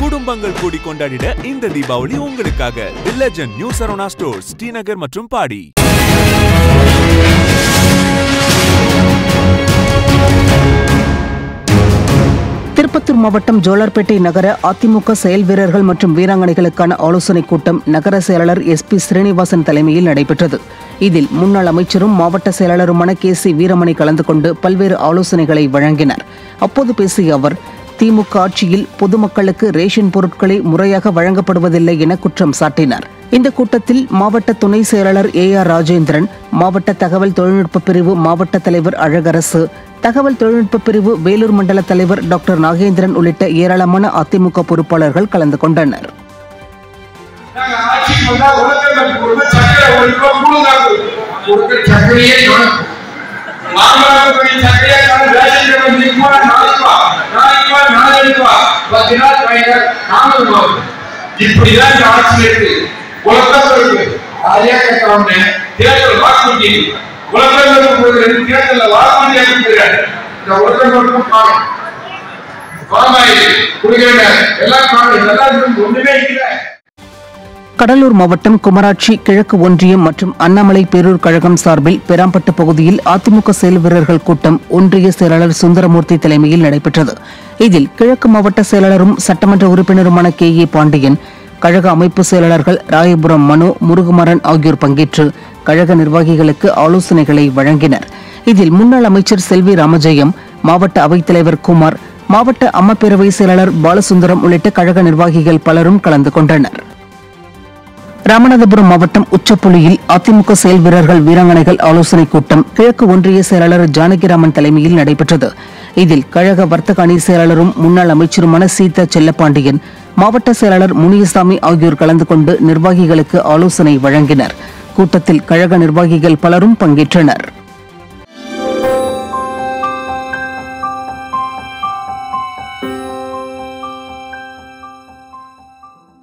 குடும்பங்கள் கூடி கொண்டாடிட இந்த தீபாவளி உங்களுக்காக the legend new Saravana stores Srinagar மற்றும் பாடி திருப்பத்தூர் மாவட்டம் ஜோலார்பேட்டை நகர அதிமுக செயல் வீரர்கள் மற்றும் வீராங்கனைகளுக்கான ஆலோசனைக் கூட்டம் நகர செயலாளர் எஸ் பி ஸ்ரீனிவாசன் தலைமையில் நடைபெற்றது இதில் முன்னாள் அமைச்சரும் மாவட்ட செயலாளருமான கே சி வீரமணி கலந்து கொண்டு பல்வேறு ஆலோசனைகளை வழங்கினார் அப்போது பேசிய அவர் திமுக ஆட்சியில் பொதுமக்களுக்கு ரேஷன் பொருட்களை முறையாக வழங்கப்படுவதில்லை என குற்றம் சாட்டினார் இந்த கூட்டத்தில் மாவட்ட துணை செயலாளர் ஏ ஆர் ராஜேந்திரன் மாவட்ட தகவல் தொழில்நுட்ப பிரிவு மாவட்ட தலைவர் அழகரசு தகவல் தொழில்நுட்ப பிரிவு வேலூர் மண்டல தலைவர் டாக்டர் நாகேந்திரன் உள்ளிட்ட ஏராளமான அதிமுக பொறுப்பாளர்கள் கலந்து கொண்டனர் நாங்க ஆட்சிக்கு வந்தா உலகத்தில் கொடுக்க சக்கரை ஒரு கிலோ கூடுதல் கொடுக்க சக்கரையே கணக்கு மாமல்லபுரி சக்கரையே கணக்கு ரேஷன் கடை நிற்குமா நாளைக்கு வா நாளைக்கு வா நாளைக்கு வா பத்து நாள் பயணம் நாமளும் வரும் இப்படிதான் இந்த ஆட்சி இருக்கு உலகத்தில் இருக்கு அதே கேட்கறோம்னு தேர்தல் வாக்குறுதி உலகத்தில் இருக்கிற தேர்தலில் வாக்குறுதி அளிக்கிறார் இந்த உலகம் மட்டும் காணும் பாமாயில் குடிக்கிற எல்லாம் காணும் இதெல்லாம் ஒண்ணுமே இல்லை கடலூர் மாவட்டம் குமராட்சி கிழக்கு ஒன்றியம் மற்றும் அண்ணாமலை பேரூர் கழகம் சார்பில் பெராம்பட்டு பகுதியில் அதிமுக செயல் வீரர்கள் கூட்டம் ஒன்றிய செயலாளர் சுந்தரமூர்த்தி தலைமையில் நடைபெற்றது இதில் கிழக்கு மாவட்ட செயலாளரும் சட்டமன்ற உறுப்பினருமான கே ஏ பாண்டியன் கழக அமைப்பு செயலாளர்கள் ராயபுரம் மனு முருகுமரன் ஆகியோர் பங்கேற்று கழக நிர்வாகிகளுக்கு ஆலோசனைகளை வழங்கினர் இதில் முன்னாள் அமைச்சர் செல்வி ராமஜெயம் மாவட்ட அவைத்தலைவர் குமார் மாவட்ட அம்மப்பேரவை செயலாளர் பாலசுந்தரம் உள்ளிட்ட கழக நிர்வாகிகள் பலரும் கலந்து கொண்டனர் ராமநாதபுரம் மாவட்டம் உச்சப்புலியில் அதிமுக செயல் வீரர்கள் வீராங்கனைகள் ஆலோசனைக் கூட்டம் கிழக்கு ஒன்றிய செயலாளர் ஜானகிராமன் தலைமையில் நடைபெற்றது இதில் கழக வர்த்தக அணி செயலாளரும் முன்னாள் அமைச்சருமான சீதா செல்லப்பாண்டியன் மாவட்ட செயலாளர் முனியசாமி ஆகியோர் கலந்து கொண்டு நிர்வாகிகளுக்கு ஆலோசனை வழங்கினர் கூட்டத்தில் கழக நிர்வாகிகள் பலரும் பங்கேற்றனர்